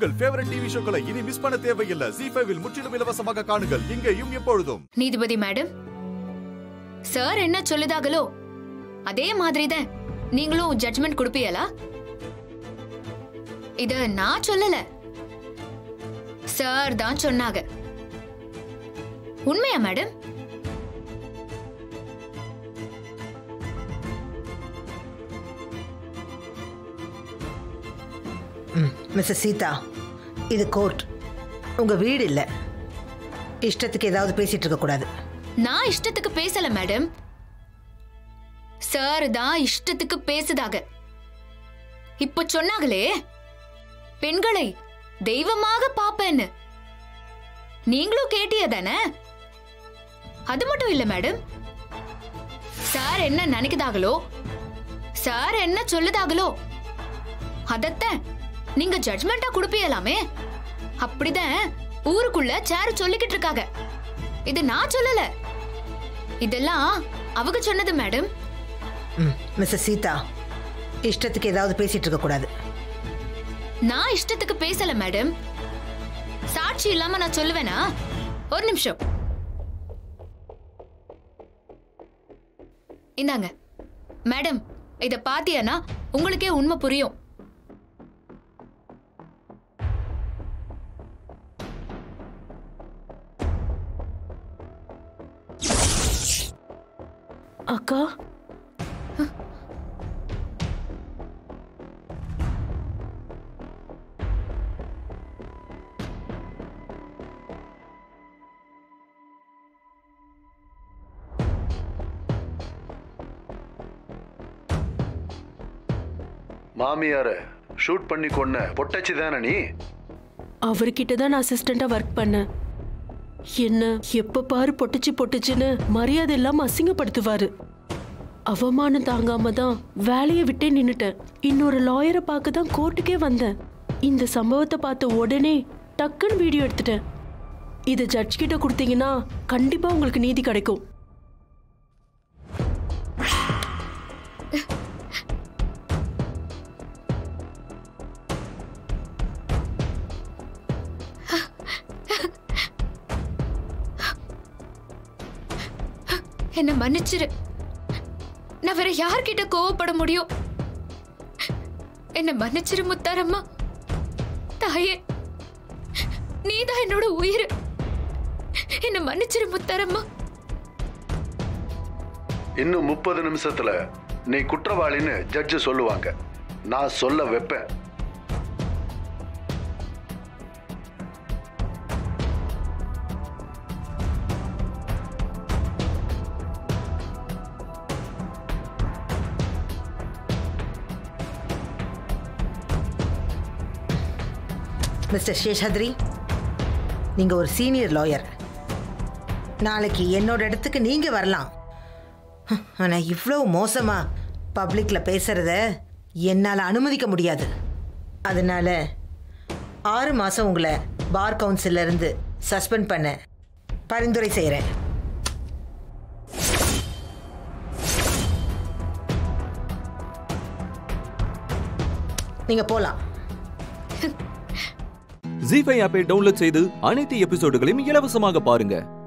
உங்கள் favourite TV ஷோக்களை இனி miss பண்ண தேவையில்லை ஜி ஃபைவில் முற்றிலும் இலவசமாக காணுங்கள் இங்கேயும் எப்பொழுதும் நீதிபதி மேடம் சார் என்ன சொல்லுதாகளோ அதே மாதிரி தான் நீங்களும் ஜட்மெண்ட் கொடுப்பீங்களா இத நான் சொல்லல சார் தான் சொன்னாங்க உண்மையா மேடம் மிஸ்ஸஸ் சீதா இது கோர்ட் உங்கள் வீடு இல்லை இஷ்டத்துக்கு ஏதாவது பேசிட்டு இருக்கக்கூடாது நான் இஷ்டத்துக்கு பேசல மேடம் சார் தான் இஷ்டத்துக்கு பேசுதாக இப்ப சொன்னாங்களே பெண்களை தெய்வமாக பாப்பேன்னு நீங்களும் கேட்டிய தானே அது மட்டும் இல்ல மேடம் சார் என்ன நினைக்குதாகளோ சார் என்ன சொல்லுதாகளோ அதத்தான் நீங்க ஜட்மெண்டா கொடுப்பீங்களாமே அப்படிதான் ஊருக்குள்ள சேர் சொல்லிக்கிட்டு இருக்காங்க இது நான் சொல்லல இதெல்லாம் அவங்க சொன்னது மேடம் ம் மிஸ்ஸஸ் சீதா இஷ்டத்துக்கு ஏதாவது பேசிட்டு இருக்கக்கூடாது நான் இஷ்டத்துக்கு பேசல மேடம் சாட்சி இல்லாம நான் சொல்லுவேனா ஒரு நிமிஷம் இந்தாங்க மேடம் இத பாத்தியானா உங்களுக்கே உண்மை புரியும் அக்கா மாமியார ஷூட் பண்ணி கொன்ன பொட்டச்சி தானே நீ அவர்கிட்ட தான் நான் அசிஸ்டண்டா ஒர்க் பண்ணேன் என்ன எப்ப பாரு பொட்டுச்சு பொட்டுச்சுன்னு மரியாதை இல்லாம அசிங்கப்படுத்துவாரு அவமானம் தாங்காம தான் வேலையை விட்டே நின்னுட்டேன் இன்னொரு லாயரை பார்க்க தான் கோர்ட்டுக்கே வந்தேன் இந்த சம்பவத்தை பார்த்த உடனே டக்குன்னு வீடியோ எடுத்துட்டேன் இதை ஜட்ஜ் கிட்ட கொடுத்தீங்கன்னா கண்டிப்பா உங்களுக்கு நீதி கிடைக்கும் என்ன மன்னிச்சிரு நான் வேற யார்கிட்ட கோவப்பட முடியும் என்ன மன்னிச்சிரு முத்தாரம்மா தாயே நீதான் என்னோட உயிர் என்ன மன்னிச்சிரு முத்தாரம்மா இன்னும் முப்பது நிமிஷத்துல நீ குற்றவாளின்னு ஜட்ஜு சொல்லுவாங்க நான் சொல்ல வைப்பேன் மிஸ்டர் சேஷாத்ரி நீங்கள் ஒரு சீனியர் லாயர் நாளைக்கு என்னோட இடத்துக்கு நீங்கள் வரலாம் ஆனால் இவ்வளோ மோசமாக பப்ளிக்கில் பேசுகிறத என்னால் அனுமதிக்க முடியாது அதனால ஆறு மாதம் உங்களை பார் கவுன்சில்ல இருந்து சஸ்பெண்ட் பண்ண பரிந்துரை செய்கிறேன் நீங்கள் போகலாம் ஜி ஃபைவ் ஆப்பை டவுன்லோட் செய்து அனைத்து எபிசோடுகளையும் இலவசமாக பாருங்க